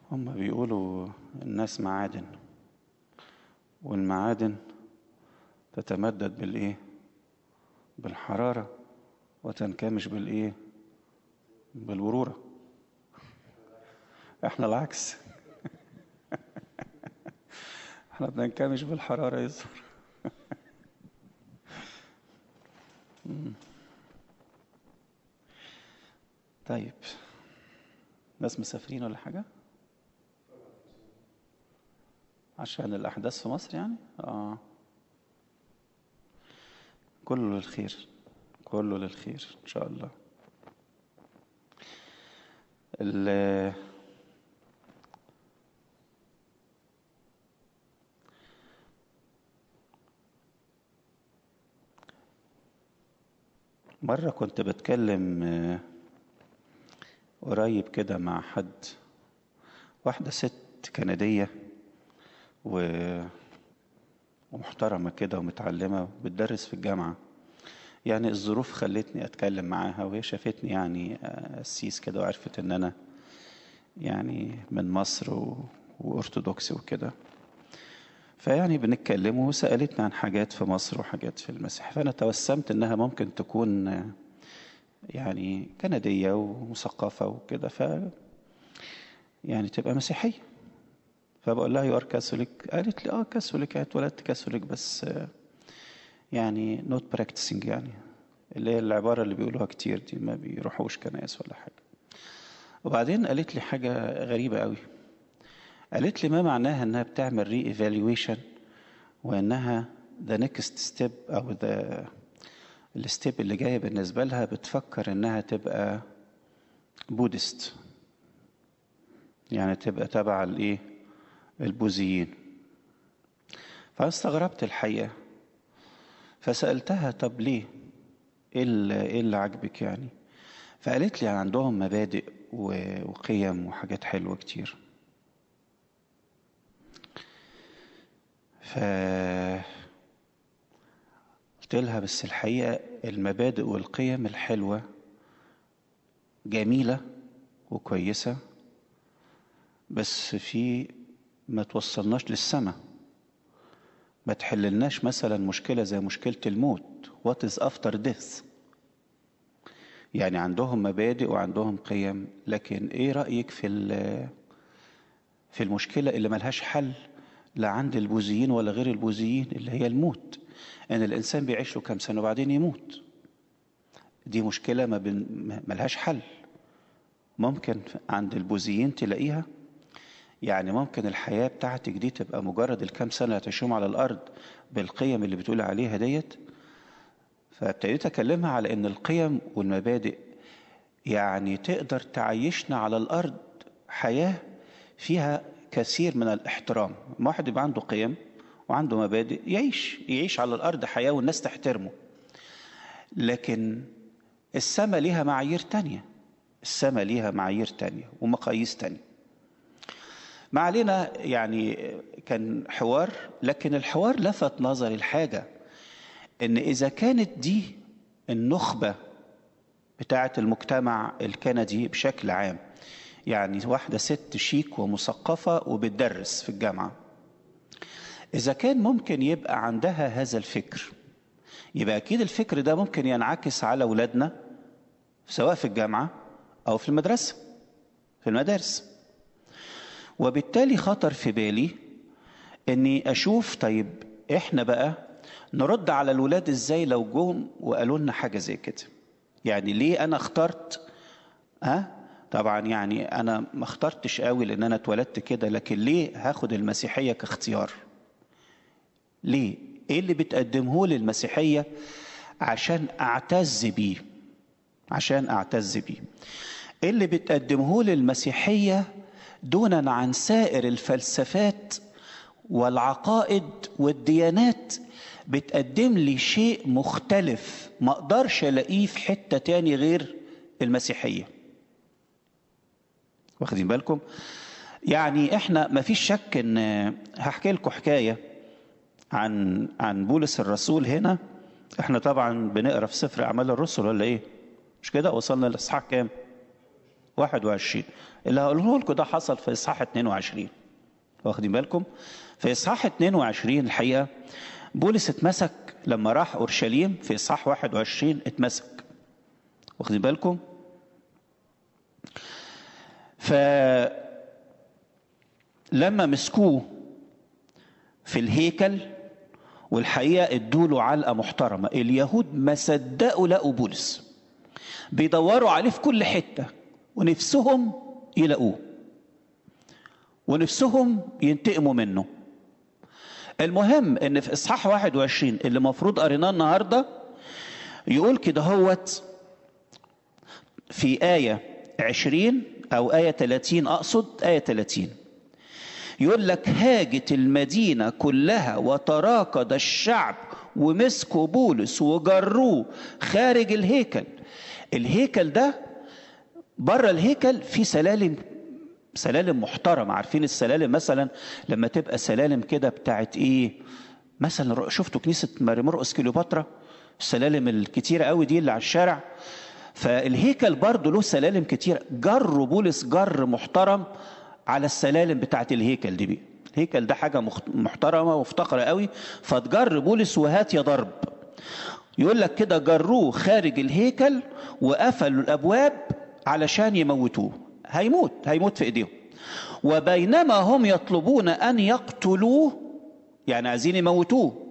هم بيقولوا الناس معادن والمعادن تتمدد بالايه بالحرارة وتنكمش بالايه بالبرورة احنا العكس احنا بننكمش بالحرارة يظهر طيب ناس مسافرين ولا حاجة عشان الأحداث في مصر يعني آه كله للخير كله للخير إن شاء الله ال مرة كنت بتكلم آه، قريب كده مع حد واحدة ست كندية و... ومحترمة كده ومتعلمة بتدرس في الجامعة يعني الظروف خلتني أتكلم معاها وهي شافتني يعني قسيس كده وعرفت إن أنا يعني من مصر و... وأرثوذكسي وكده فيعني بنتكلم وسألتني عن حاجات في مصر وحاجات في المسيح فأنا توسمت إنها ممكن تكون يعني كندية ومثقفة وكده ف يعني تبقى مسيحية فبقول لها يو ار كاثوليك قالت لي اه كاثوليك يعني اتولدت كاثوليك بس آه، يعني نوت براكتسنج يعني اللي هي العبارة اللي بيقولوها كتير دي ما بيروحوش كنايس ولا حاجة وبعدين قالت لي حاجة غريبة قوي قالت لي ما معناها انها بتعمل ري ايفالويشن وانها ذا نيكست ستيب او ذا الستيب اللي جايه بالنسبه لها بتفكر انها تبقى بودست يعني تبقى تبع الايه البوذيين فاستغربت الحقيقه فسالتها طب ليه ايه اللي, إيه اللي عاجبك يعني فقالت لي عندهم مبادئ و- وقيم وحاجات حلوه كتير ف قلت لها بس الحقيقة المبادئ والقيم الحلوة جميلة وكويسة بس في ما توصلناش للسماء ما تحللناش مثلا مشكلة زي مشكلة الموت what is after death يعني عندهم مبادئ وعندهم قيم لكن ايه رأيك في ال- في المشكلة اللي ملهاش حل لا عند البوذيين ولا غير البوذيين اللي هي الموت ان الانسان بيعيش له كام سنه وبعدين يموت دي مشكله ما بن... ما- ملهاش حل ممكن عند البوذيين تلاقيها يعني ممكن الحياه بتاعتك دي تبقى مجرد الكام سنه هتعيشهم على الارض بالقيم اللي بتقول عليها ديت فابتديت اكلمها على ان القيم والمبادئ يعني تقدر تعيشنا على الارض حياه فيها كثير من الاحترام ما واحد يبقى عنده قيم وعنده مبادئ يعيش يعيش على الارض حياه والناس تحترمه لكن السماء ليها معايير تانية السماء ليها معايير تانية ومقاييس تانية ما علينا يعني كان حوار لكن الحوار لفت نظري الحاجة ان اذا كانت دي النخبة بتاعة المجتمع الكندي بشكل عام يعني واحدة ست شيك ومثقفة وبتدرس في الجامعة إذا كان ممكن يبقى عندها هذا الفكر يبقى أكيد الفكر ده ممكن ينعكس على أولادنا سواء في الجامعة أو في المدرسة في المدارس وبالتالي خطر في بالي إني أشوف طيب إحنا بقى نرد على الولاد إزاي لو جم وقالوا لنا حاجة زي كده يعني ليه أنا اخترت ها طبعا يعني أنا ما اخترتش قوي لأن أنا اتولدت كده لكن ليه هاخد المسيحية كاختيار ليه؟ ايه اللي بتقدمه لي المسيحية عشان اعتز بيه عشان اعتز بيه ايه اللي بتقدمه لي المسيحية دونا عن سائر الفلسفات والعقائد والديانات بتقدم لي شيء مختلف ما اقدرش الاقيه في حتة تاني غير المسيحية واخدين بالكم يعني احنا ما فيش شك ان هحكي لكم حكايه عن عن بولس الرسول هنا احنا طبعا بنقرا في سفر اعمال الرسل ولا ايه مش كده وصلنا لاصحاح كام 21 اللي هقوله لكم ده حصل في إصحاح 22 واخدين بالكم في إصحاح 22 الحقيقة بولس اتمسك لما راح أورشليم في إصحاح 21 اتمسك واخدين بالكم فلما مسكوه في الهيكل والحقيقة ادوله علقة محترمة اليهود ما صدقوا لقوا بولس بيدوروا عليه في كل حتة ونفسهم يلاقوه ونفسهم ينتقموا منه المهم ان في اصحاح 21 اللي المفروض قريناه النهارده يقول كده هوت في آية 20 أو آية 30 أقصد آية 30 يقول لك هاجت المدينة كلها وتراكض الشعب ومسكوا بولس وجروه خارج الهيكل الهيكل ده بره الهيكل في سلالم سلالم محترمة عارفين السلالم مثلا لما تبقى سلالم كده بتاعت ايه مثلا شفتوا كنيسة ماري مرقس كليوباترا السلالم الكتيرة قوي دي اللي على الشارع فالهيكل برضه له سلالم كتير جر بولس جر محترم على السلالم بتاعت الهيكل دي بي. الهيكل ده حاجة محترمة ومفتقرة قوي فتجر بولس وهات يا ضرب يقول لك كده جروه خارج الهيكل وقفلوا الأبواب علشان يموتوه هيموت هيموت في ايديهم وبينما هم يطلبون ان يقتلوه يعني عايزين يموتوه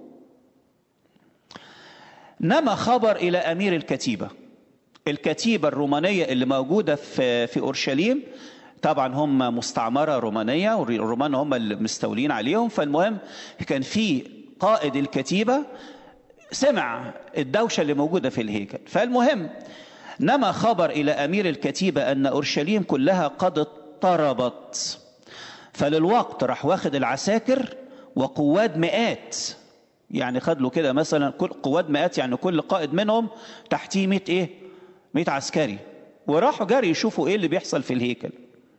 نما خبر الى امير الكتيبه الكتيبه الرومانيه اللي موجوده في في اورشليم طبعا هم مستعمره رومانيه والرومان هم اللي مستولين عليهم فالمهم كان في قائد الكتيبه سمع الدوشه اللي موجوده في الهيكل فالمهم نما خبر إلى أمير الكتيبة أن أورشليم كلها قد اضطربت فللوقت راح واخد العساكر وقواد مئات يعني خد له كده مثلا كل قواد مئات يعني كل قائد منهم تحتيه 100 ايه 100 عسكري وراحوا جري يشوفوا ايه اللي بيحصل في الهيكل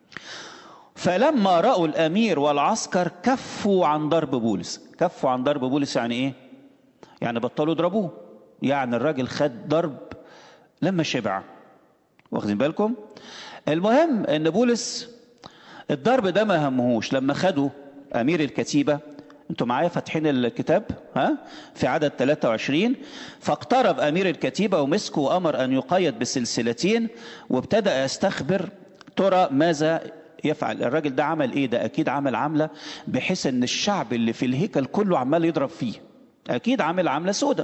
فلما رأوا الأمير والعسكر كفوا عن ضرب بولس كفوا عن ضرب بولس يعني ايه يعني بطلوا يضربوه يعني الراجل خد ضرب لما شبع واخدين بالكم المهم ان بولس الضرب ده ما همهوش لما خدوا امير الكتيبه انتوا معايا فاتحين الكتاب ها في عدد 23 فاقترب امير الكتيبه ومسكه وامر ان يقيد بسلسلتين وابتدا يستخبر ترى ماذا يفعل الراجل ده عمل ايه ده اكيد عمل عمله بحيث ان الشعب اللي في الهيكل كله عمال يضرب فيه اكيد عامل عمله سودة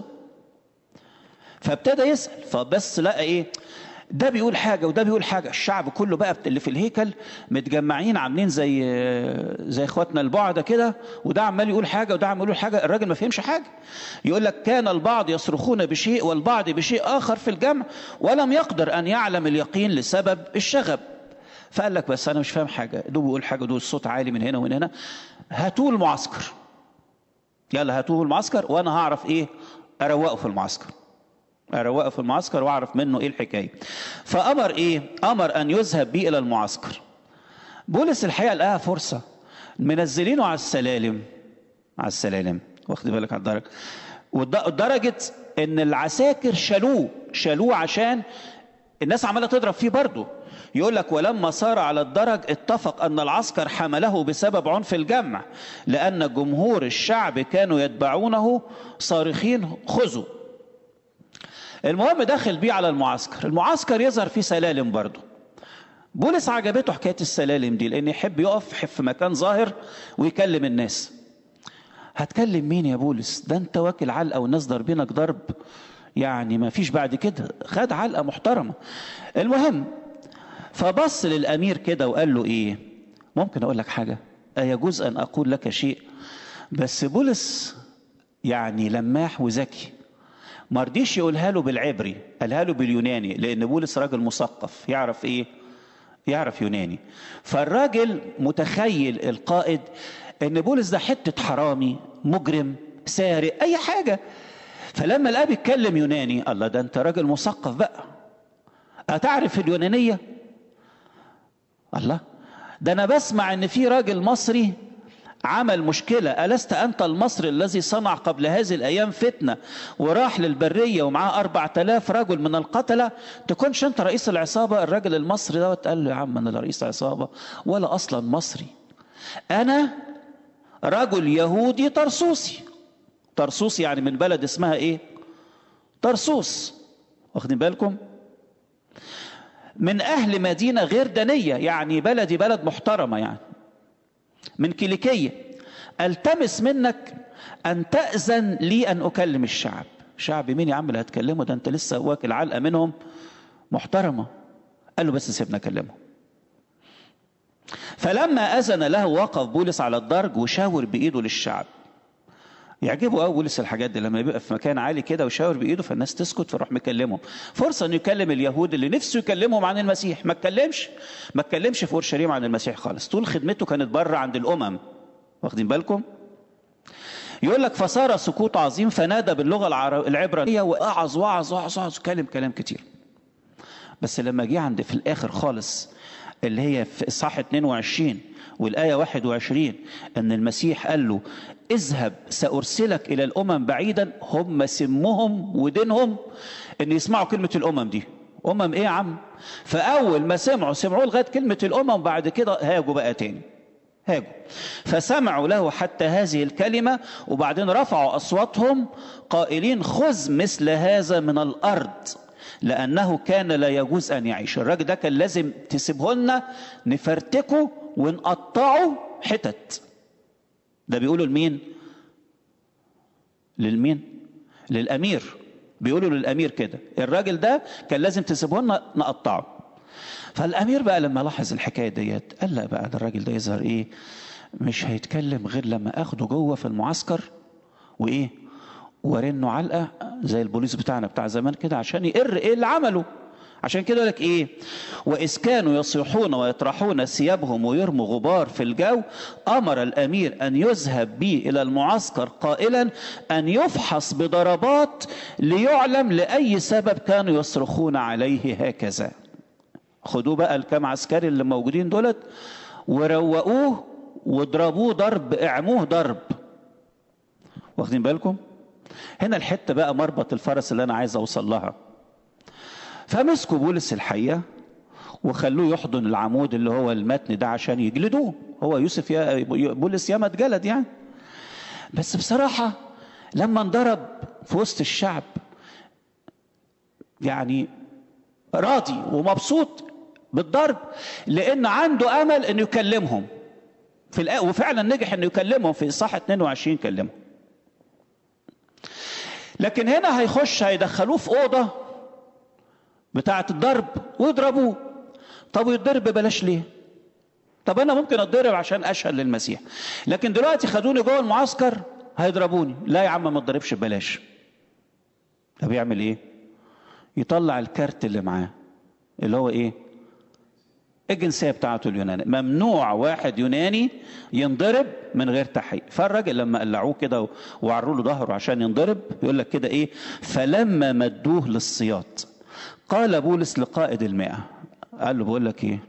فابتدى يسال فبس لقى ايه ده بيقول حاجة وده بيقول حاجة الشعب كله بقى اللي في الهيكل متجمعين عاملين زي زي اخواتنا البعدة كده وده عمال يقول حاجة وده عمال يقول حاجة الراجل ما فهمش حاجة يقول لك كان البعض يصرخون بشيء والبعض بشيء آخر في الجمع ولم يقدر أن يعلم اليقين لسبب الشغب فقال لك بس أنا مش فاهم حاجة دول بيقول حاجة دول الصوت عالي من هنا ومن هنا هاتوه المعسكر يلا هاتوه المعسكر وأنا هعرف إيه أروقه في المعسكر اروقه في المعسكر واعرف منه ايه الحكايه فامر ايه امر ان يذهب بي الى المعسكر بولس الحقيقه لقاها فرصه منزلينه على السلالم على السلالم واخد بالك على الدرجه ودرجه ان العساكر شالوه شالوه عشان الناس عماله تضرب فيه برضه يقول لك ولما صار على الدرج اتفق ان العسكر حمله بسبب عنف الجمع لان جمهور الشعب كانوا يتبعونه صارخين خذوا المهم دخل بيه على المعسكر المعسكر يظهر فيه سلالم برضه بولس عجبته حكاية السلالم دي لأن يحب يقف في مكان ظاهر ويكلم الناس هتكلم مين يا بولس ده انت واكل علقة والناس ضاربينك ضرب يعني ما فيش بعد كده خد علقة محترمة المهم فبص للأمير كده وقال له إيه ممكن أقول لك حاجة أيجوز أن أقول لك شيء بس بولس يعني لماح وذكي ما رضيش يقولها له بالعبري قالها له باليوناني لان بولس راجل مثقف يعرف ايه يعرف يوناني فالراجل متخيل القائد ان بولس ده حته حرامي مجرم سارق اي حاجه فلما لقاه بيتكلم يوناني الله ده انت راجل مثقف بقى اتعرف اليونانيه الله ده انا بسمع ان في راجل مصري عمل مشكلة ألست أنت المصري الذي صنع قبل هذه الأيام فتنة وراح للبرية ومعاه أربعة آلاف رجل من القتلة تكونش أنت رئيس العصابة الراجل المصري دوت قال له يا عم أنا لا رئيس عصابة ولا أصلا مصري أنا رجل يهودي طرسوسي طرسوس يعني من بلد اسمها إيه طرسوس واخدين بالكم من أهل مدينة غير دنية يعني بلدي بلد محترمة يعني من كيليكية التمس منك أن تأذن لي أن أكلم الشعب شعب مين يا عم اللي هتكلمه ده أنت لسه واكل علقة منهم محترمة قال له بس سيبنا أكلمه فلما أذن له وقف بولس على الدرج وشاور بإيده للشعب يعجبه قوي بولس الحاجات دي لما يبقى في مكان عالي كده ويشاور بايده فالناس تسكت فيروح مكلمهم فرصه انه يكلم اليهود اللي نفسه يكلمهم عن المسيح ما اتكلمش ما اتكلمش في اورشليم عن المسيح خالص طول خدمته كانت بره عند الامم واخدين بالكم يقول لك فصار سكوت عظيم فنادى باللغه العبرانيه واعظ وعظ وعظ وعظ كلم كلام كتير بس لما جه عند في الاخر خالص اللي هي في اصحاح 22 والآية 21 أن المسيح قال له اذهب سأرسلك إلى الأمم بعيدا هم سمهم ودينهم أن يسمعوا كلمة الأمم دي أمم إيه يا عم فأول ما سمعوا سمعوا لغاية كلمة الأمم بعد كده هاجوا بقى تاني هاجوا فسمعوا له حتى هذه الكلمة وبعدين رفعوا أصواتهم قائلين خذ مثل هذا من الأرض لأنه كان لا يجوز أن يعيش الراجل ده كان لازم تسيبه لنا نفرتكه ونقطعه حتت ده بيقولوا لمين للمين للأمير بيقولوا للأمير كده الراجل ده كان لازم تسيبه لنا نقطعه فالأمير بقى لما لاحظ الحكاية ديت قال لا بقى ده الراجل ده يظهر إيه مش هيتكلم غير لما أخده جوه في المعسكر وإيه ورنه علقة زي البوليس بتاعنا بتاع زمان كده عشان يقر إيه اللي عمله عشان كده لك ايه واذ كانوا يصيحون ويطرحون ثيابهم ويرموا غبار في الجو امر الامير ان يذهب بي الى المعسكر قائلا ان يفحص بضربات ليعلم لاي سبب كانوا يصرخون عليه هكذا خدوه بقى الكام عسكري اللي موجودين دولت وروقوه واضربوه ضرب اعموه ضرب واخدين بالكم هنا الحته بقى مربط الفرس اللي انا عايز اوصل لها فمسكوا بولس الحقيقه وخلوه يحضن العمود اللي هو المتن ده عشان يجلدوه هو يوسف يا بولس ياما اتجلد يعني بس بصراحه لما انضرب في وسط الشعب يعني راضي ومبسوط بالضرب لان عنده امل انه يكلمهم في الآ... وفعلا نجح انه يكلمهم في اصحاح 22 كلمهم لكن هنا هيخش هيدخلوه في اوضه بتاعه الضرب ويضربوه طب ويتضرب ببلاش ليه طب انا ممكن اتضرب عشان اشهد للمسيح لكن دلوقتي خدوني جوه المعسكر هيضربوني لا يا عم ما تضربش ببلاش طب يعمل ايه يطلع الكارت اللي معاه اللي هو ايه الجنسيه بتاعته اليوناني ممنوع واحد يوناني ينضرب من غير تحقيق فالراجل لما قلعوه كده وعروا له ظهره عشان ينضرب يقول لك كده ايه فلما مدوه للسياط قال بولس لقائد المئة قال له بقول لك ايه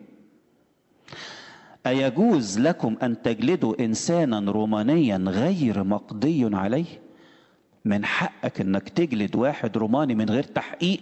أيجوز لكم أن تجلدوا إنسانا رومانيا غير مقضي عليه من حقك أنك تجلد واحد روماني من غير تحقيق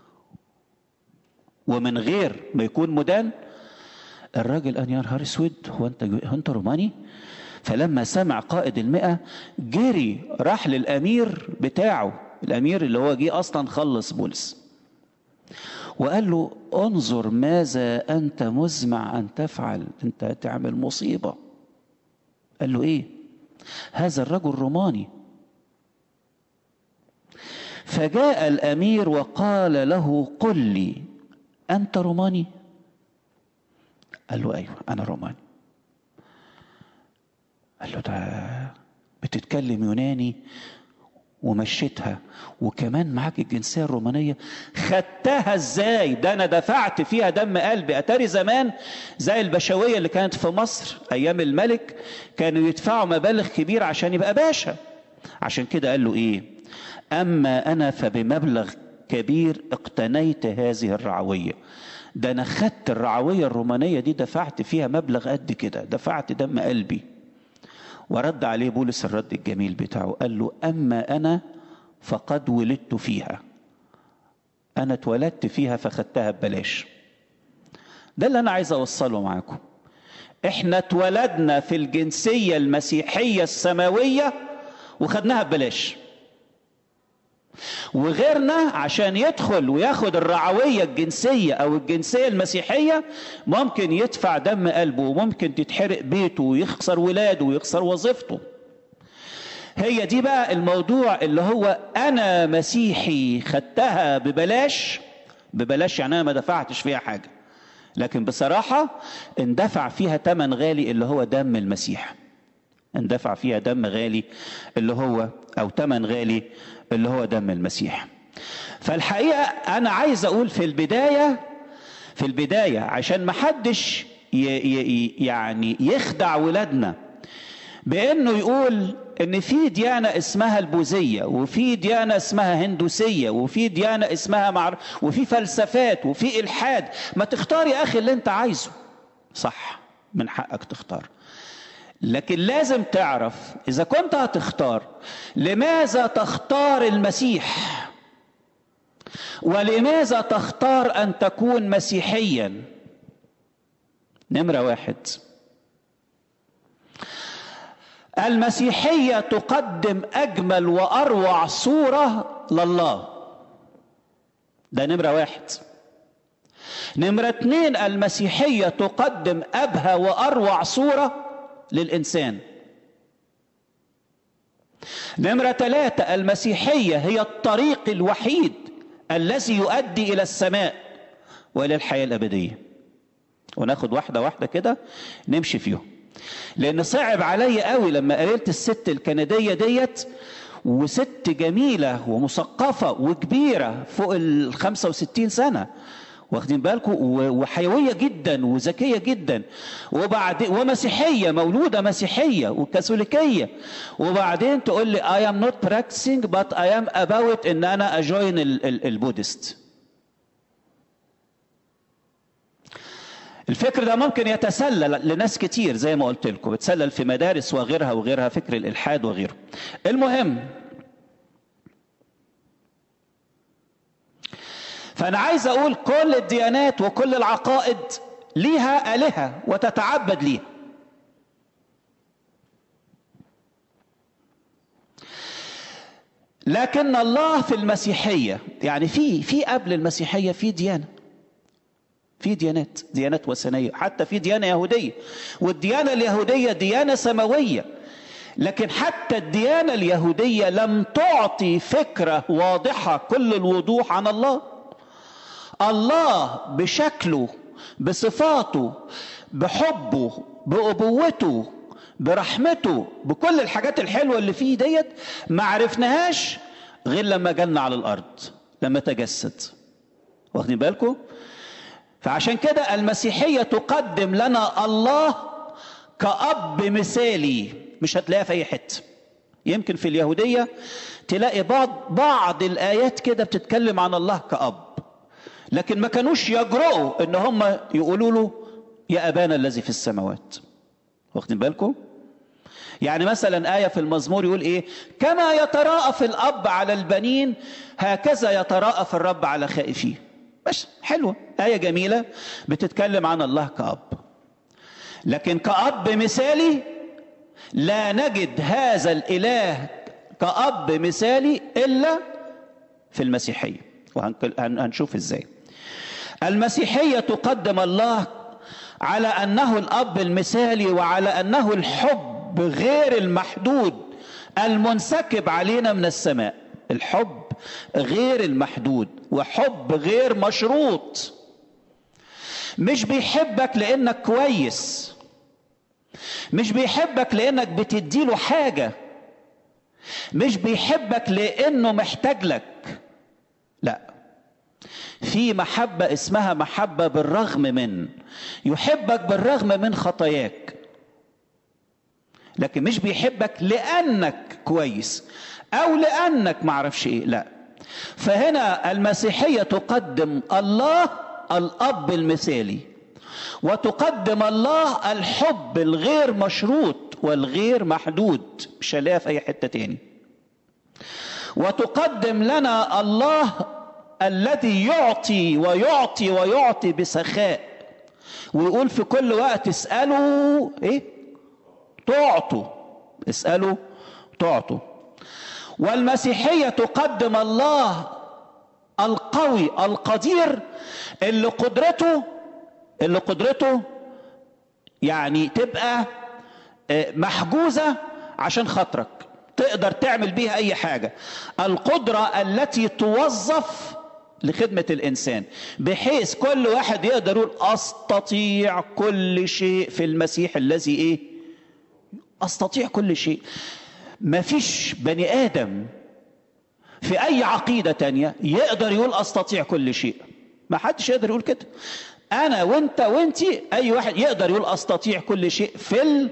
ومن غير ما يكون مدان الراجل قال يا نهار اسود هو انت هو انت روماني فلما سمع قائد المئة جري راح للامير بتاعه الامير اللي هو جه اصلا خلص بولس وقال له انظر ماذا انت مزمع ان تفعل انت تعمل مصيبه قال له ايه هذا الرجل روماني فجاء الامير وقال له قل لي انت روماني قال له ايوه انا روماني قال له ده بتتكلم يوناني ومشيتها وكمان معاك الجنسيه الرومانيه خدتها ازاي ده انا دفعت فيها دم قلبي اتاري زمان زي البشويه اللي كانت في مصر ايام الملك كانوا يدفعوا مبالغ كبيره عشان يبقى باشا عشان كده قال له ايه اما انا فبمبلغ كبير اقتنيت هذه الرعويه ده انا خدت الرعويه الرومانيه دي دفعت فيها مبلغ قد كده دفعت دم قلبي ورد عليه بولس الرد الجميل بتاعه قال له أما أنا فقد ولدت فيها أنا اتولدت فيها فخدتها ببلاش ده اللي أنا عايز أوصله معاكم إحنا اتولدنا في الجنسية المسيحية السماوية وخدناها ببلاش وغيرنا عشان يدخل وياخد الرعوية الجنسية أو الجنسية المسيحية ممكن يدفع دم قلبه وممكن تتحرق بيته ويخسر ولاده ويخسر وظيفته هي دي بقى الموضوع اللي هو أنا مسيحي خدتها ببلاش ببلاش يعني أنا ما دفعتش فيها حاجة لكن بصراحة اندفع فيها تمن غالي اللي هو دم المسيح اندفع فيها دم غالي اللي هو أو تمن غالي اللي هو دم المسيح فالحقيقة أنا عايز أقول في البداية في البداية عشان ما حدش يعني يخدع ولادنا بأنه يقول ان في ديانة اسمها البوذية وفي ديانة اسمها هندوسية وفي ديانة اسمها معر... وفي فلسفات وفي الحاد ما تختار يا اخي اللي انت عايزه صح من حقك تختار لكن لازم تعرف اذا كنت هتختار لماذا تختار المسيح ولماذا تختار ان تكون مسيحيا نمره واحد المسيحيه تقدم اجمل واروع صوره لله ده نمره واحد نمره اتنين المسيحيه تقدم ابهى واروع صوره للإنسان نمرة ثلاثة المسيحية هي الطريق الوحيد الذي يؤدي إلى السماء وإلى الحياة الأبدية وناخد واحدة واحدة كده نمشي فيهم لأن صعب علي قوي لما قابلت الست الكندية ديت وست جميلة ومثقفة وكبيرة فوق ال 65 سنة واخدين بالكم وحيويه جدا وذكيه جدا وبعد ومسيحيه مولوده مسيحيه وكاثوليكيه وبعدين تقول لي I am not practicing but I am about ان انا اجوين البودست الفكر ده ممكن يتسلل لناس كتير زي ما قلت لكم بتسلل في مدارس وغيرها وغيرها فكر الالحاد وغيره المهم فأنا عايز أقول كل الديانات وكل العقائد ليها آلهة وتتعبد ليها لكن الله في المسيحية يعني في في قبل المسيحية في ديانة في ديانات ديانات وثنية حتى في ديانة يهودية والديانة اليهودية ديانة سماوية لكن حتى الديانة اليهودية لم تعطي فكرة واضحة كل الوضوح عن الله الله بشكله بصفاته بحبه بأبوته برحمته بكل الحاجات الحلوة اللي فيه ديت ما عرفناهاش غير لما جالنا على الأرض لما تجسد واخدين بالكم فعشان كده المسيحية تقدم لنا الله كأب مثالي مش هتلاقيها في أي حتة يمكن في اليهودية تلاقي بعض بعض الآيات كده بتتكلم عن الله كأب لكن ما كانوش يجرؤوا ان هم يقولوا له يا ابانا الذي في السماوات واخدين بالكم يعني مثلا آية في المزمور يقول إيه كما يتراءف الأب على البنين هكذا يتراءف الرب على خائفيه بس حلوة آية جميلة بتتكلم عن الله كأب لكن كأب مثالي لا نجد هذا الإله كأب مثالي إلا في المسيحية وهنشوف إزاي المسيحية تقدم الله على أنه الأب المثالي وعلى أنه الحب غير المحدود المنسكب علينا من السماء الحب غير المحدود وحب غير مشروط مش بيحبك لأنك كويس مش بيحبك لأنك بتديله حاجة مش بيحبك لأنه محتاج لك لا في محبة اسمها محبة بالرغم من يحبك بالرغم من خطاياك لكن مش بيحبك لأنك كويس أو لأنك معرفش إيه لا فهنا المسيحية تقدم الله الأب المثالي وتقدم الله الحب الغير مشروط والغير محدود مش هلاقيها في اي حته تاني وتقدم لنا الله الذي يعطي ويعطي ويعطي بسخاء ويقول في كل وقت اسالوا ايه تعطوا اسالوا تعطوا والمسيحيه تقدم الله القوي القدير اللي قدرته اللي قدرته يعني تبقى محجوزه عشان خاطرك تقدر تعمل بيها اي حاجه القدره التي توظف لخدمه الانسان بحيث كل واحد يقدر يقول استطيع كل شيء في المسيح الذي ايه استطيع كل شيء مفيش بني ادم في اي عقيده تانية يقدر يقول استطيع كل شيء ما حدش يقدر يقول كده انا وانت وانتي اي واحد يقدر يقول استطيع كل شيء في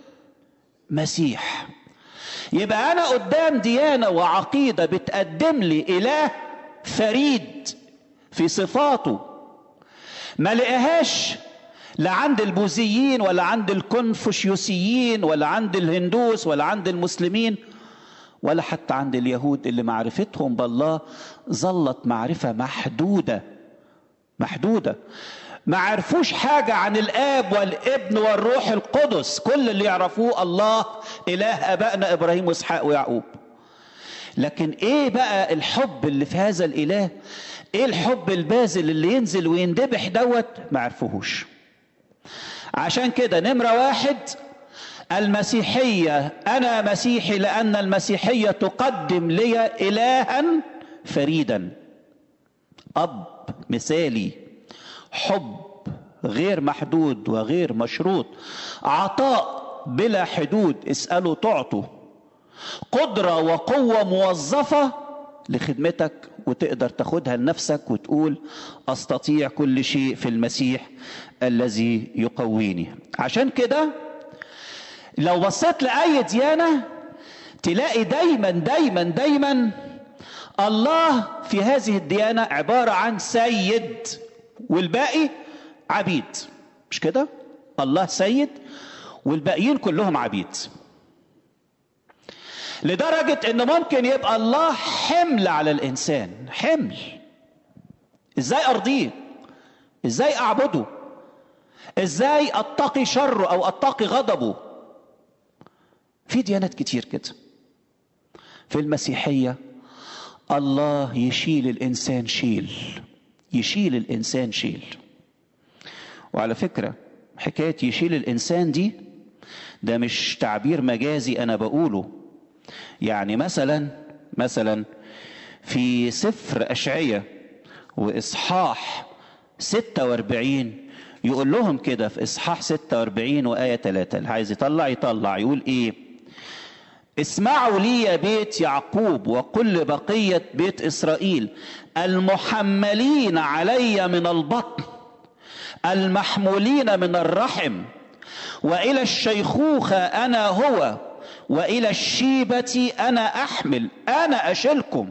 المسيح يبقى انا قدام ديانه وعقيده بتقدم لي اله فريد في صفاته ما لقاهاش لا عند البوذيين ولا عند الكونفوشيوسيين ولا عند الهندوس ولا عند المسلمين ولا حتى عند اليهود اللي معرفتهم بالله ظلت معرفه محدوده محدوده ما عرفوش حاجة عن الآب والابن والروح القدس كل اللي يعرفوه الله إله أبائنا إبراهيم وإسحاق ويعقوب لكن إيه بقى الحب اللي في هذا الإله إيه الحب البازل اللي ينزل ويندبح دوت ما عرفوهوش عشان كده نمرة واحد المسيحية أنا مسيحي لأن المسيحية تقدم لي إلها فريدا أب مثالي حب غير محدود وغير مشروط عطاء بلا حدود اسألوا تعطوا قدرة وقوة موظفة لخدمتك وتقدر تاخدها لنفسك وتقول استطيع كل شيء في المسيح الذي يقويني عشان كده لو بصيت لأي ديانة تلاقي دايما دايما دايما الله في هذه الديانة عبارة عن سيد والباقي عبيد مش كده الله سيد والباقيين كلهم عبيد لدرجة ان ممكن يبقى الله حمل على الانسان حمل ازاي ارضيه ازاي اعبده ازاي اتقي شره او اتقي غضبه في ديانات كتير كده في المسيحية الله يشيل الانسان شيل يشيل الانسان شيل وعلى فكره حكايه يشيل الانسان دي ده مش تعبير مجازي انا بقوله يعني مثلا مثلا في سفر اشعياء واصحاح 46 يقول لهم كده في اصحاح 46 وايه 3 اللي عايز يطلع يطلع يقول ايه اسمعوا لي يا بيت يعقوب وكل بقية بيت إسرائيل المحملين علي من البطن المحمولين من الرحم وإلى الشيخوخة أنا هو وإلى الشيبة أنا أحمل أنا أشيلكم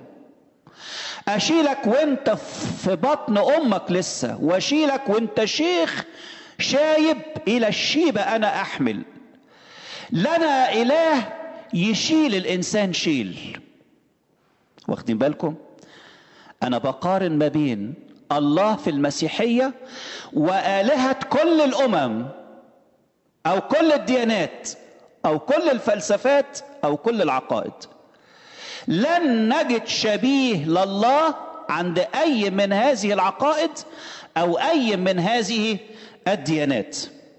أشيلك وأنت في بطن أمك لسه وأشيلك وأنت شيخ شايب إلى الشيبة أنا أحمل لنا إله يشيل الانسان شيل واخدين بالكم انا بقارن ما بين الله في المسيحيه والهه كل الامم او كل الديانات او كل الفلسفات او كل العقائد لن نجد شبيه لله عند اي من هذه العقائد او اي من هذه الديانات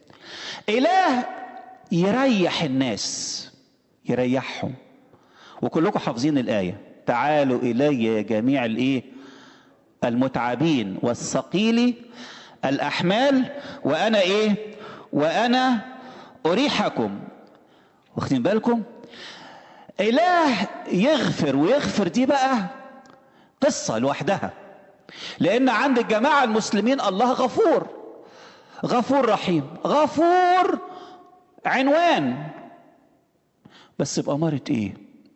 اله يريح الناس يريحهم وكلكم حافظين الآية تعالوا إلي يا جميع الإيه المتعبين والثقيل الأحمال وأنا إيه وأنا أريحكم واخدين بالكم إله يغفر ويغفر دي بقى قصة لوحدها لأن عند الجماعة المسلمين الله غفور غفور رحيم غفور عنوان بس بأمارة ايه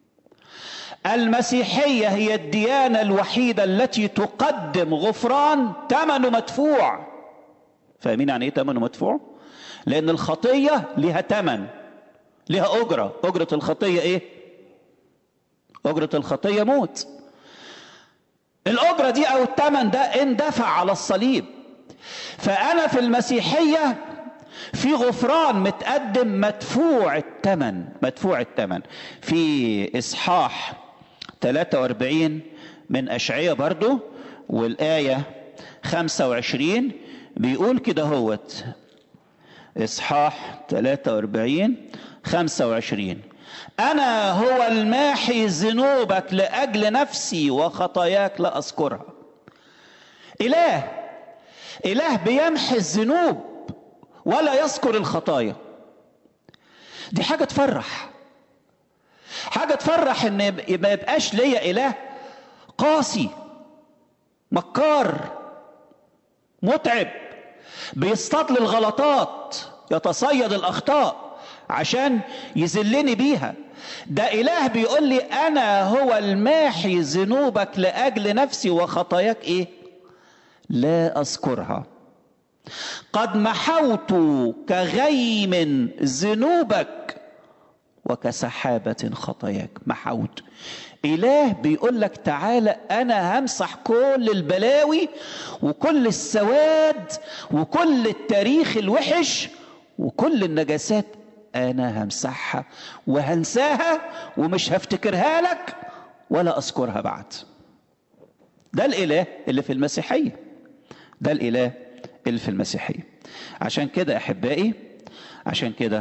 المسيحية هي الديانة الوحيدة التي تقدم غفران ثمنه مدفوع فاهمين يعني ايه ثمنه مدفوع لان الخطية لها ثمن ليها أجرة أجرة الخطية إيه أجرة الخطية موت الأجرة دي أو الثمن ده اندفع على الصليب فأنا في المسيحية في غفران متقدم مدفوع الثمن مدفوع الثمن في إصحاح 43 من أشعية برضو والآية 25 بيقول كده هوت إصحاح 43 25 أنا هو الماحي ذنوبك لأجل نفسي وخطاياك لا أذكرها إله إله بيمحي الذنوب ولا يذكر الخطايا دي حاجة تفرح حاجة تفرح إن ما يبقاش ليا إله قاسي مكار متعب بيصطاد لي الغلطات يتصيد الأخطاء عشان يذلني بيها ده إله بيقول لي أنا هو الماحي ذنوبك لأجل نفسي وخطاياك إيه لا أذكرها قد محوت كغيم ذنوبك وكسحابة خطاياك محوت إله بيقول لك تعالى أنا همسح كل البلاوي وكل السواد وكل التاريخ الوحش وكل النجاسات أنا همسحها وهنساها ومش هفتكرها لك ولا أذكرها بعد ده الإله اللي في المسيحية ده الإله اللي في المسيحية عشان كده أحبائي عشان كده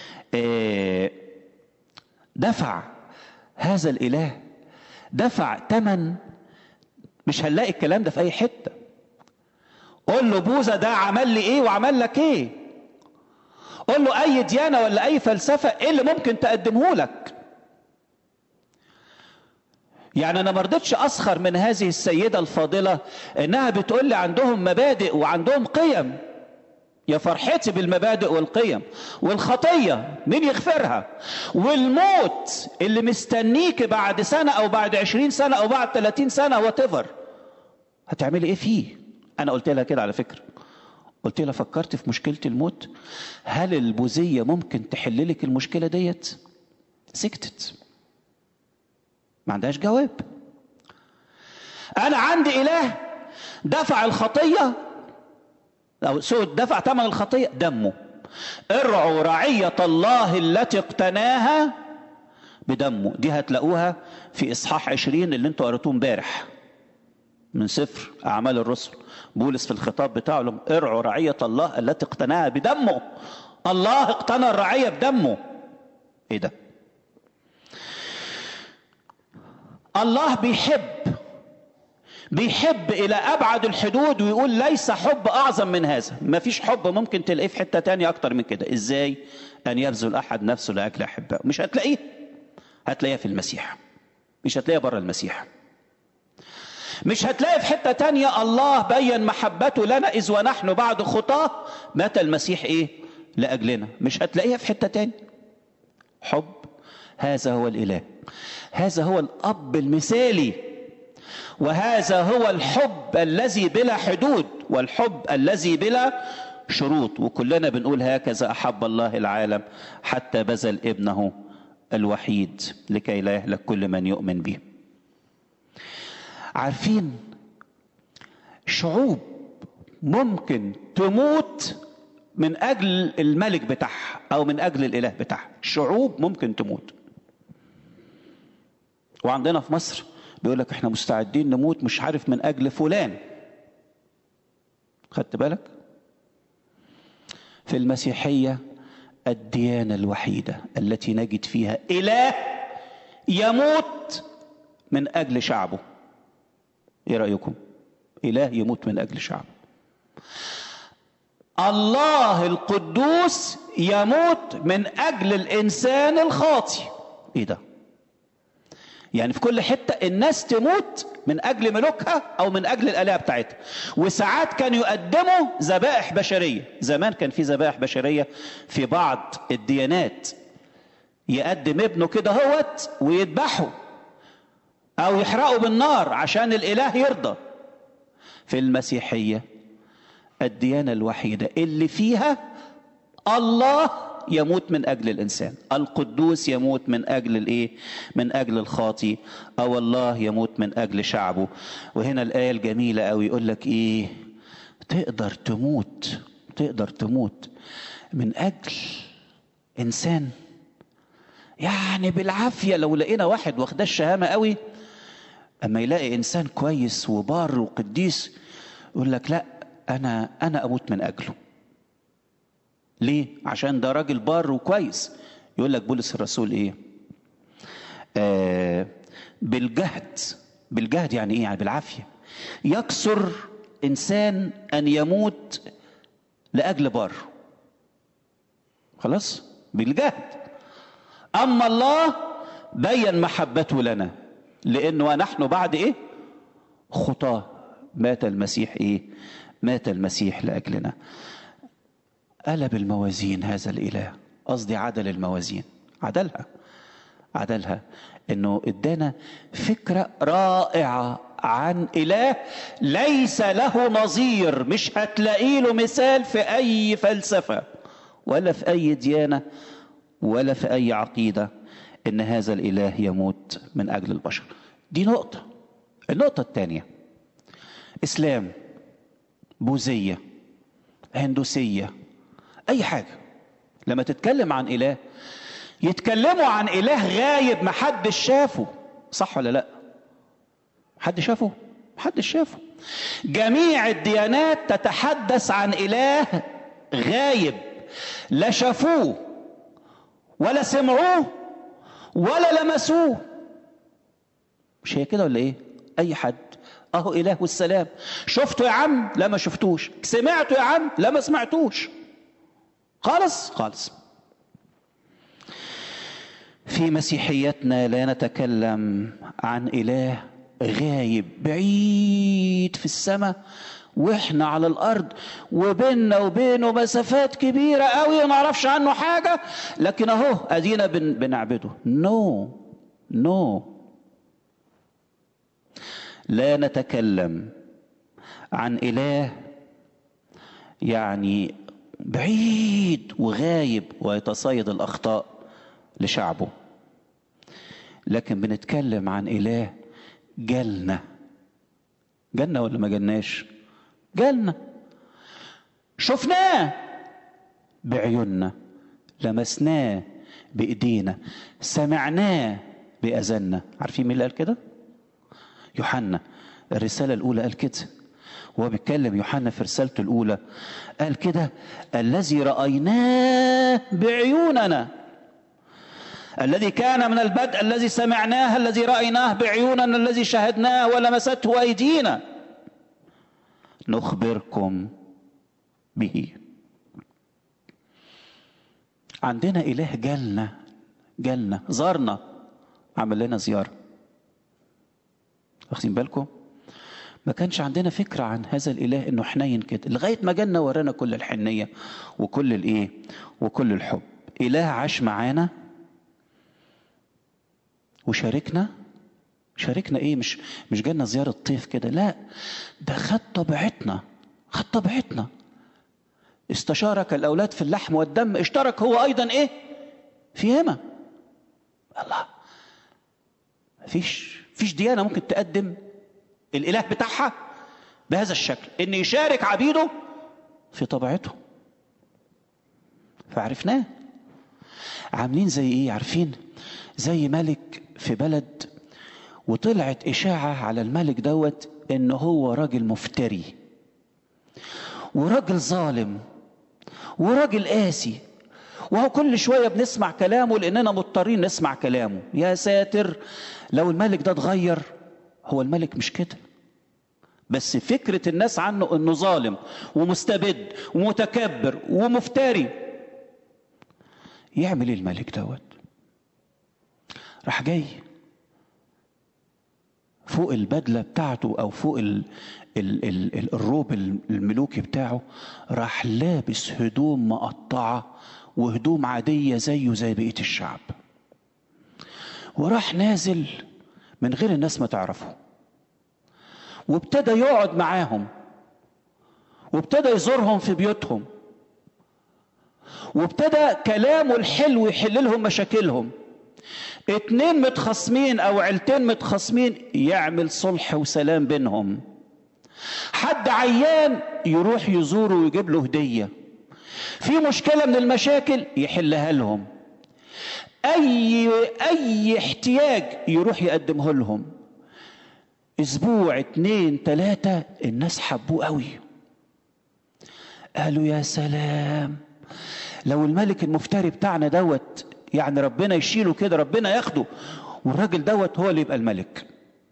دفع هذا الإله دفع ثمن مش هنلاقي الكلام ده في أي حتة قول له بوذا ده عمل لي إيه وعمل لك إيه قول له أي ديانة ولا أي فلسفة إيه اللي ممكن تقدمه لك يعني انا ما رضيتش اسخر من هذه السيده الفاضله انها بتقول لي عندهم مبادئ وعندهم قيم يا فرحتي بالمبادئ والقيم والخطيه مين يغفرها والموت اللي مستنيك بعد سنه او بعد عشرين سنه او بعد ثلاثين سنه واتيفر هتعملي ايه فيه انا قلت لها كده على فكره قلت لها فكرت في مشكله الموت هل البوذيه ممكن تحل لك المشكله ديت سكتت ما عندهاش جواب انا عندي اله دفع الخطيه او سود دفع ثمن الخطيه دمه ارعوا رعيه الله التي اقتناها بدمه دي هتلاقوها في اصحاح 20 اللي انتوا قريتوه امبارح من سفر اعمال الرسل بولس في الخطاب بتاعه لهم ارعوا رعيه الله التي اقتناها بدمه الله اقتنى الرعيه بدمه ايه ده الله بيحب بيحب الى ابعد الحدود ويقول ليس حب اعظم من هذا ما فيش حب ممكن تلاقيه في حته تانية اكتر من كده ازاي ان يبذل احد نفسه لاجل احبائه مش هتلاقيه هتلاقيها في المسيح مش هتلاقيها بره المسيح مش هتلاقي في حته تانية الله بين محبته لنا اذ ونحن بعد خطاه مات المسيح ايه لاجلنا مش هتلاقيها في حته تانية حب هذا هو الاله هذا هو الاب المثالي وهذا هو الحب الذي بلا حدود والحب الذي بلا شروط وكلنا بنقول هكذا احب الله العالم حتى بذل ابنه الوحيد لكي لا يهلك كل من يؤمن به عارفين شعوب ممكن تموت من اجل الملك بتاعها او من اجل الاله بتاعها شعوب ممكن تموت وعندنا في مصر بيقول لك احنا مستعدين نموت مش عارف من اجل فلان خدت بالك في المسيحيه الديانه الوحيده التي نجد فيها اله يموت من اجل شعبه ايه رايكم اله يموت من اجل شعبه الله القدوس يموت من اجل الانسان الخاطي ايه ده يعني في كل حتة الناس تموت من أجل ملوكها أو من أجل الآلهة بتاعتها وساعات كانوا يقدموا ذبائح بشرية زمان كان في ذبائح بشرية في بعض الديانات يقدم ابنه كده هوت ويذبحه أو يحرقه بالنار عشان الإله يرضى في المسيحية الديانة الوحيدة اللي فيها الله يموت من اجل الانسان القدوس يموت من اجل الايه من اجل الخاطي او الله يموت من اجل شعبه وهنا الايه الجميله قوي يقول لك ايه تقدر تموت تقدر تموت من اجل انسان يعني بالعافيه لو لقينا واحد واخداه الشهامه قوي اما يلاقي انسان كويس وبار وقديس يقول لك لا انا انا اموت من اجله ليه عشان ده راجل بار وكويس يقول لك بولس الرسول ايه آه بالجهد بالجهد يعني ايه يعني بالعافيه يكسر انسان ان يموت لاجل بار خلاص بالجهد اما الله بين محبته لنا لانه ونحن بعد ايه خطاه مات المسيح ايه مات المسيح لاجلنا قلب الموازين هذا الاله قصدي عدل الموازين عدلها عدلها انه ادانا فكره رائعه عن اله ليس له نظير مش هتلاقي له مثال في اي فلسفه ولا في اي ديانه ولا في اي عقيده ان هذا الاله يموت من اجل البشر دي نقطه النقطه الثانيه اسلام بوذيه هندوسيه اي حاجه لما تتكلم عن اله يتكلموا عن اله غايب محدش شافه صح ولا لا حد شافه محدش شافه جميع الديانات تتحدث عن اله غايب لا شافوه ولا سمعوه ولا لمسوه مش هي كده ولا ايه اي حد اهو اله السلام شفته يا عم لا ما شفتوش سمعته يا عم لا ما سمعتوش خالص خالص في مسيحيتنا لا نتكلم عن اله غايب بعيد في السماء واحنا على الارض وبيننا وبينه مسافات كبيره قوي وما نعرفش عنه حاجه لكن اهو ادينا بن بنعبده نو no. نو no. لا نتكلم عن اله يعني بعيد وغايب ويتصيد الاخطاء لشعبه لكن بنتكلم عن اله جالنا جالنا ولا ما جالناش جالنا شفناه بعيوننا لمسناه بايدينا سمعناه باذاننا عارفين مين اللي قال كده يوحنا الرساله الاولى قال كده وهو بيتكلم يوحنا في رسالته الاولى قال كده الذي رايناه بعيوننا الذي كان من البدء الذي سمعناه الذي رايناه بعيوننا الذي شاهدناه ولمسته ايدينا نخبركم به عندنا اله جالنا جالنا زارنا عمل لنا زياره واخدين بالكم ما كانش عندنا فكرة عن هذا الإله إنه حنين كده لغاية ما جالنا ورانا كل الحنية وكل الإيه وكل الحب إله عاش معانا وشاركنا شاركنا إيه مش مش جالنا زيارة طيف كده لا ده خد طبيعتنا خد طبيعتنا استشارك الأولاد في اللحم والدم اشترك هو أيضا إيه فيهما الله مفيش فيش ديانة ممكن تقدم الاله بتاعها بهذا الشكل ان يشارك عبيده في طبيعته فعرفناه عاملين زي ايه عارفين زي ملك في بلد وطلعت اشاعه على الملك دوت ان هو راجل مفتري وراجل ظالم وراجل قاسي وهو كل شويه بنسمع كلامه لاننا مضطرين نسمع كلامه يا ساتر لو الملك ده اتغير هو الملك مش كده بس فكرة الناس عنه انه ظالم ومستبد ومتكبر ومفتري يعمل ايه الملك دوت راح جاي فوق البدلة بتاعته او فوق ال ال ال الروب الملوكي بتاعه راح لابس هدوم مقطعة وهدوم عادية زيه زي بقية الشعب وراح نازل من غير الناس ما تعرفه وابتدى يقعد معاهم وابتدى يزورهم في بيوتهم وابتدى كلامه الحلو يحل لهم مشاكلهم اتنين متخاصمين او عيلتين متخاصمين يعمل صلح وسلام بينهم حد عيان يروح يزوره ويجيب له هديه في مشكله من المشاكل يحلها لهم اي اي احتياج يروح يقدمه لهم اسبوع اتنين تلاتة الناس حبوه قوي قالوا يا سلام لو الملك المفتري بتاعنا دوت يعني ربنا يشيله كده ربنا ياخده والراجل دوت هو اللي يبقى الملك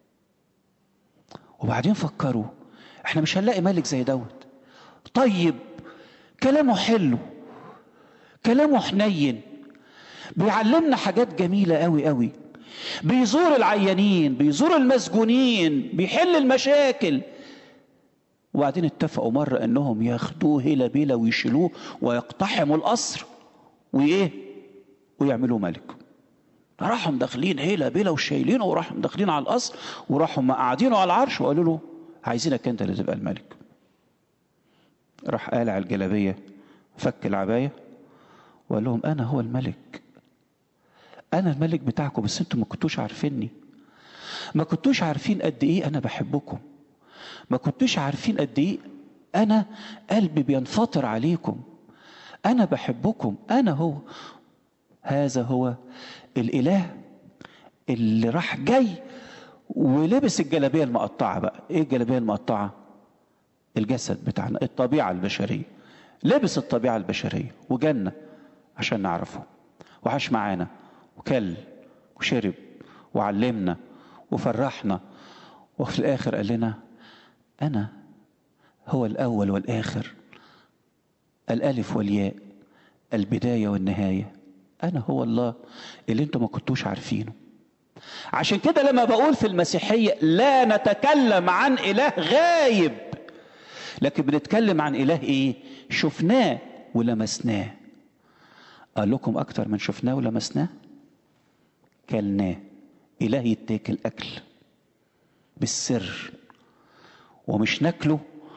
وبعدين فكروا احنا مش هنلاقي ملك زي دوت طيب كلامه حلو كلامه حنين بيعلمنا حاجات جميلة قوي قوي بيزور العيانين بيزور المسجونين بيحل المشاكل وبعدين اتفقوا مرة انهم ياخدوه هيلا بيلا ويشيلوه ويقتحموا القصر وايه ويعملوه ملك راحوا داخلين هيلا بيلا وشايلينه وراحوا داخلين على القصر وراحوا قاعدينه على العرش وقالوا له عايزينك انت اللي تبقى الملك راح قالع الجلابية فك العباية وقال لهم انا هو الملك انا الملك بتاعكم بس انتم ما كنتوش عارفيني ما كنتوش عارفين قد ايه انا بحبكم ما كنتوش عارفين قد ايه انا قلبي بينفطر عليكم انا بحبكم انا هو هذا هو الاله اللي راح جاي ولبس الجلابيه المقطعه بقى ايه الجلابيه المقطعه الجسد بتاعنا الطبيعه البشريه لبس الطبيعه البشريه وجنه عشان نعرفه وعاش معانا وكل وشرب وعلمنا وفرحنا وفي الاخر قال لنا انا هو الاول والاخر الالف والياء البدايه والنهايه انا هو الله اللي انتم ما كنتوش عارفينه عشان كده لما بقول في المسيحيه لا نتكلم عن اله غايب لكن بنتكلم عن اله ايه شفناه ولمسناه قال لكم اكتر من شفناه ولمسناه كلناه اله يتاكل اكل بالسر ومش ناكله